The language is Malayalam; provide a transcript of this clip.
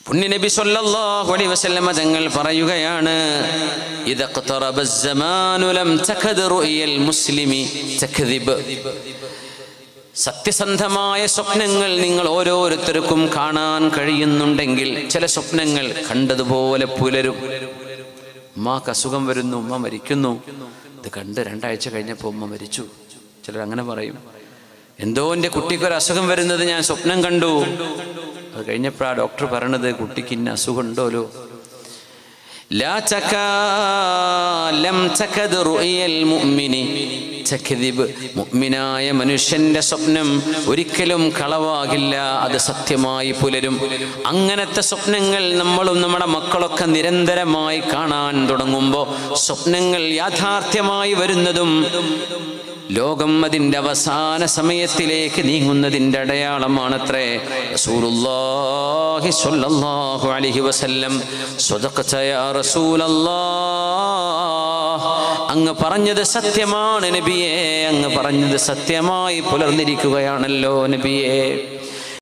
പുണ്യനബി സല്ലല്ലാഹു അലൈഹി വസല്ലമ തങ്ങൾ പറയുകയാണ് ഇദഖ്തറബ الزمان ലം തകദ് റുയൽ മുസ്ലിമി തക്ദിബ് സത്യസന്ധമായ സ്വപ്നങ്ങൾ നിങ്ങൾ ഓരോരുത്തർക്കും കാണാൻ കഴിയുന്നുണ്ടെങ്കിൽ ചില സ്വപ്നങ്ങൾ കണ്ടതുപോലെ പുലരും ഉമ്മാക്ക് അസുഖം വരുന്നു ഉമ്മ മരിക്കുന്നു ഇത് കണ്ട് രണ്ടാഴ്ച കഴിഞ്ഞപ്പോൾ ഉമ്മ മരിച്ചു ചിലർ അങ്ങനെ പറയും എന്തോ എൻ്റെ കുട്ടിക്കൊരു അസുഖം വരുന്നത് ഞാൻ സ്വപ്നം കണ്ടു അത് കഴിഞ്ഞപ്പോഴാണ് ഡോക്ടർ പറയണത് കുട്ടിക്ക് ഇന്ന അസുഖം ഉണ്ടോലോ لا تكا لم تكد رؤيا المؤمن تكذب മുഅ്മിനായ മനുഷ്യന്റെ സ്വപ്നം ഒരിക്കലും കളവാകില്ല അത് സത്യമായി പുലരും അങ്ങനത്തെ സ്വപ്നങ്ങൾ നമ്മളും നമ്മുടെ മക്കളൊക്കെ നിരന്തരമായി കാണാൻ തുടങ്ങുമ്പോൾ സ്വപ്നങ്ങൾ യാഥാർത്ഥ്യമായി വരുന്നതും ലോകം അതിൻ്റെ അവസാന സമയത്തിലേക്ക് നീങ്ങുന്നതിൻ്റെ അടയാളമാണത്രേ റസൂലുള്ളാഹി സ്വല്ലല്ലാഹു അലൈഹി വസല്ലം സ്വദഖത യാ റസൂലല്ലാഹ് അങ്ങ് പറഞ്ഞത് സത്യമാണ് നബിയേ അങ്ങ് പറഞ്ഞത് സത്യമായി പുലർന്നിരിക്കുകയാണല്ലോ നബിയേ